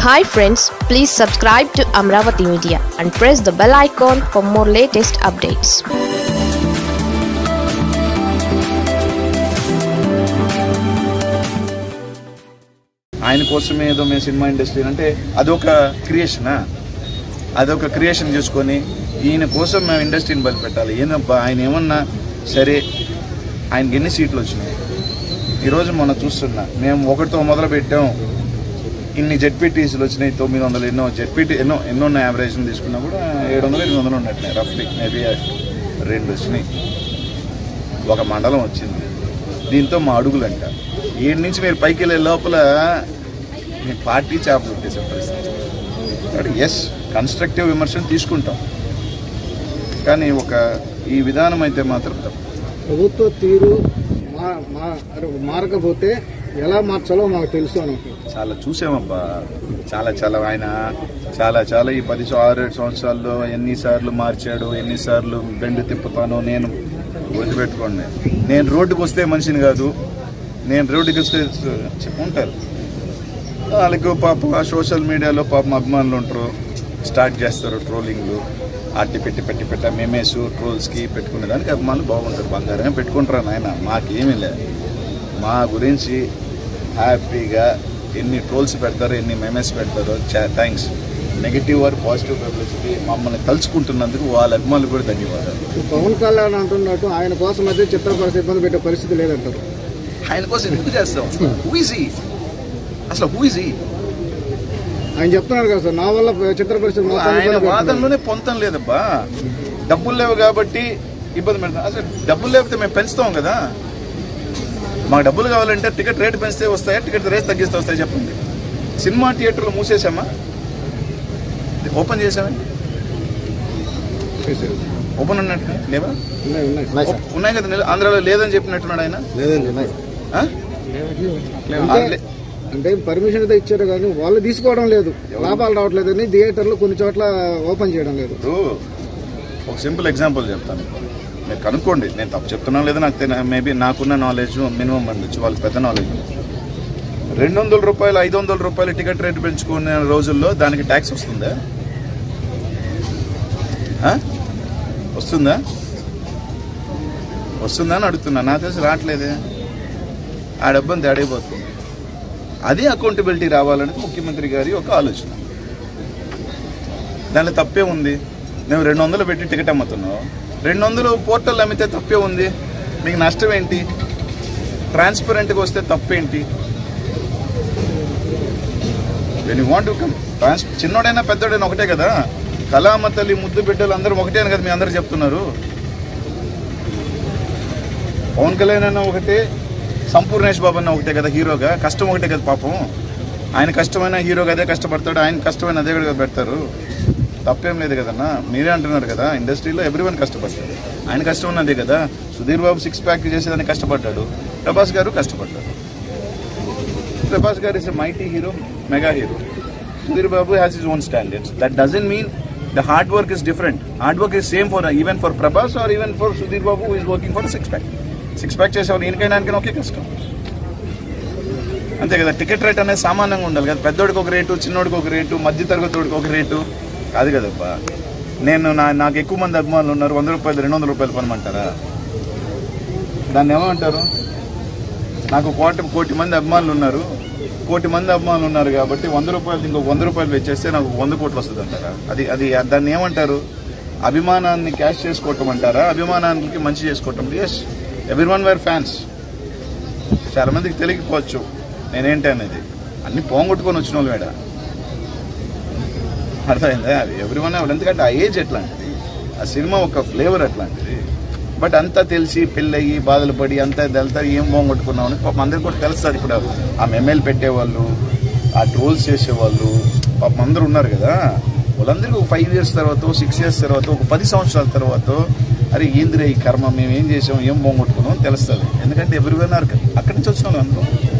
Hi friends please subscribe to Amaravati Media and press the bell icon for more latest updates ఆయన కోసమే ఏదో మేము cinema industry అంటే అదొక క్రియేషనా అదొక క్రియేషన్ చేసుకొని ఈయన కోసం మేము ఇండస్ట్రీని బలిపెట్టాలి ఏందబ్బా ఆయన ఏమన్నా సరే ఆయనకి ఎన్ని సీట్లు వచ్చినాయి ఈరోజు మనం చూస్తున్నా మేము ఒకటితో మొదలు పెట్టాం ఇన్ని జెడ్పీటీసీలు వచ్చినాయి తొమ్మిది వందలు ఎన్నో జెడ్పీటీ ఎన్నో ఎన్నో ఉన్నాయి యావరేజ్ తీసుకున్నా కూడా ఏడు వందలు ఎనిమిది వందలు ఉన్నట్లే రఫ్లీ మేబీ రెండు వచ్చినాయి ఒక మండలం వచ్చింది దీంతో మా అడుగులంట ఏడు నుంచి మీరు పైకి వెళ్ళే లోపల మీ పార్టీ చేపలు పెట్టేసే పరిస్థితి ఎస్ కన్స్ట్రక్టివ్ విమర్శను తీసుకుంటాం కానీ ఒక ఈ విధానం అయితే మాత్రం తప్పు ప్రభుత్వ తీరు మా- మా- అరే మారకపోతే ఎలా మార్చాలో మాకు తెలుసు అని అంటున్నారు. చాలా చూసామబ్బా చాలా చాలా ఆయన చాలా చాలా ఈ పది సం- ఆరు ఏడు సంవత్సరాల్లో ఎన్నిసార్లు మార్చాడు ఎన్నిసార్లు బెండు తిప్పుతాను నేను వదిలిపెట్టుకోండి నేను రోడ్డుకు వస్తే మనిషిని కాదు నేను రోడ్డుకి వస్తే చెప్పుకుంటారు వాళ్ళకి పాప సోషల్ మీడియాలో పాపం అభిమానులు ఉంటారు స్టార్ట్ చేస్తారు ట్రోలింగ్లు అట్టి పెట్టి పెట్టి పెట్ట మెమేస్ ట్రోల్స్కి పెట్టుకునే దానికి అభిమానులు బాగుంటారు బంగారమే పెట్టుకుంటారు నాయన మాకేమీ లేదు మా గురించి హ్యాపీగా ఎన్ని ట్రోల్స్ పెడతారో ఎన్ని మెమేస్ పెడతారో thanks negative or positive publicity మమ్మల్ని తలుచుకుంటున్నందుకు వాళ్ళ అభిమానులు కూడా ధన్యవాదాలు ఇప్పుడు పవన్ కళ్యాణ్ అంటున్నట్టు ఆయన కోసం అయితే చిత్ర పరిస్థితి ఇబ్బంది పెట్టే పరిస్థితి లేదంటారు ఆయన కోసం ఎందుకు చేస్తాం హూ ఇస్ ఈ అసలు హూ ఇస్ ఈ ఆయన చెప్తున్నారు కదా సార్ నా వల్ల చిత్ర పరిస్థితి మొత్తం ఆయన ఇబ్బంది పెడుతున్నారు. వాదనలోనే పొంతం లేదబ్బా డబ్బులు లేవు కాబట్టి ఇబ్బంది పెడతాం అసలు డబ్బులు లేకపోతే మేము పెంచుతాం కదా మాకు డబ్బులు కావాలంటే టికెట్ రేట్ పెంచితే వస్తాయా టికెట్ రేట్ తగ్గిస్తే వస్తాయా చెప్పండి సినిమా థియేటర్లు మూసేసామా ఓపెన్ చేసామా చేశారు. ఓపెన్ ఉన్నట్టు లేవా ఉన్నాయి ఉన్నాయి ఓ- ఉన్నాయి కదా నిల- ఆంధ్రాలో లేదని చెప్పినట్టున్నాడు ఆయన లేదండి ఉన్నాయి ఆ? అంటే- లే- అంటే పర్మిషన్ అయితే ఇచ్చారు కానీ వాళ్ళు తీసుకోవడం లేదు లాభాలు రావట్లేదని థియేటర్లు కొన్ని చోట్ల ఓపెన్ చేయడం లేదు ఇప్పుడు ఒక సింపుల్ ఎగ్జాంపుల్ చెప్తాను మీరు కనుక్కోండి నేను తప్పు చెప్తున్నాను లేదా నాకు మేబీ నాకున్న నాలెడ్జ్ మినిమం ఉండొచ్చు వాళ్ళకి పెద్ద నాలెడ్జ్ రెండు వందల రూపాయలు ఐదు వందల రూపాయలు టికెట్ రేటు పెంచుకునే రోజుల్లో దానికి ట్యాక్స్ వస్తుందా ఆ? వస్తుందా వస్తుందా అని అడుగుతున్నా నా తెలిసి రావట్లేదే ఆ డబ్బని తేడైపోతుంది అది అకౌంటబిలిటీ రావాలనేది ముఖ్యమంత్రి గారి ఒక ఆలోచన దాంట్లో తప్పే ఉంది మేము రెండు వందలు పెట్టి టికెట్ అమ్ముతున్నావు రెండు వందలు పోర్టల్ అమ్మితే తప్పే ఉంది మీకు నష్టం ఏంటి ట్రాన్స్పరెంట్గా వస్తే తప్పేంటి వెన్ యూ వాంట్ కమ్ ట్రాన్స్ చిన్నోడైనా పెద్దోడైనా ఒకటే కదా కళామ తల్లి ముద్దు బిడ్డలు అందరూ ఒకటే అని కదా మీ అందరు చెప్తున్నారు పవన్ కళ్యాణ్ అన్న ఒకటే సంపూర్ణేష్ బాబు అన్న ఒకటే కదా హీరోగా కష్టం ఒకటే కదా పాపం ఆయన కష్టమైన హీరోగా అదే కష్టపడతాడు ఆయన కష్టమైన అదే కూడా పెడతారు తప్పేం లేదు కదన్నా మీరే అంటున్నారు కదా ఇండస్ట్రీలో ఎవ్రీవన్ కష్టపడతాడు ఆయన కష్టం ఉన్నదే కదా సుధీర్ బాబు సిక్స్ ప్యాక్ చేసేదానికి కష్టపడ్డాడు ప్రభాస్ గారు కష్టపడ్డాడు ప్రభాస్ గారు is mighty hero mega hero Sudheer Babu has is own standards that doesn't mean the hard work is different hard work is same for even for Prabhas or even for Sudheer Babu is working for six pack six pack చేసేవాళ్ళు ఈయనకైనా ఆయనకైనా ఒకే కష్టం అంతే కదా ticket rate అనేది సామాన్యంగా ఉండాలి కదా పెద్దోడికి ఒక రేటు చిన్నోడికి ఒక రేటు మధ్య తరగతికి ఒక రేటు కాదు కదబ్బా నేను నా నాకు ఎక్కువ మంది అభిమానులు ఉన్నారు వంద రూపాయలు రెండు వందల రూపాయలు కొనమంటారా దాన్ని ఏమంటారు నాకు కోటి కోటి మంది అభిమానులు ఉన్నారు కోటి మంది అభిమానులు ఉన్నారు కాబట్టి వంద రూపాయలు ఇంకో వంద రూపాయలు వెచ్చేస్తే నాకు వంద కోట్లు వస్తుంది అంటారా అది అది దాన్ని ఏమంటారు అభిమానాన్ని క్యాష్ చేసుకోవటం అంటారా అభిమానానికి మంచి చేసుకోవటం as every one where fans చాలా మందికి తెలియకపోవచ్చు నేనేంటి అనేది అన్ని పోంగొట్టుకొని వచ్చిన వాళ్ళు మేడ అర్థమైందా ఎవ్రీ వన్ ఎందుకంటే ఆ ఏజ్ ఎట్లాంటిది ఆ సినిమా ఒక ఫ్లేవర్ అట్లాంటిది బట్ అంతా తెలిసి పెళ్ళయి బాధలు పడి అంతా వెళ్తా ఏం పోగొట్టుకున్నాం అని పాపం అందరికి కూడా తెలుస్తుంది ఇప్పుడు ఆ మెమేలు పెట్టేవాళ్ళు ఆ ట్రోల్స్ చేసేవాళ్ళు పాపం అందరూ ఉన్నారు కదా వాళ్ళందరికీ ఒక ఫైవ్ ఇయర్స్ తర్వాత సిక్స్ ఇయర్స్ తర్వాత ఒక పది సంవత్సరాల తర్వాత అరే ఏందిరే ఈ కర్మ మేము ఏం చేసాం ఏం పోగొట్టుకున్నాం అని తెలుస్తుంది ఎందుకంటే ఎవరి అక్కడి నుంచి వచ్చిన వాళ్ళు అందరూ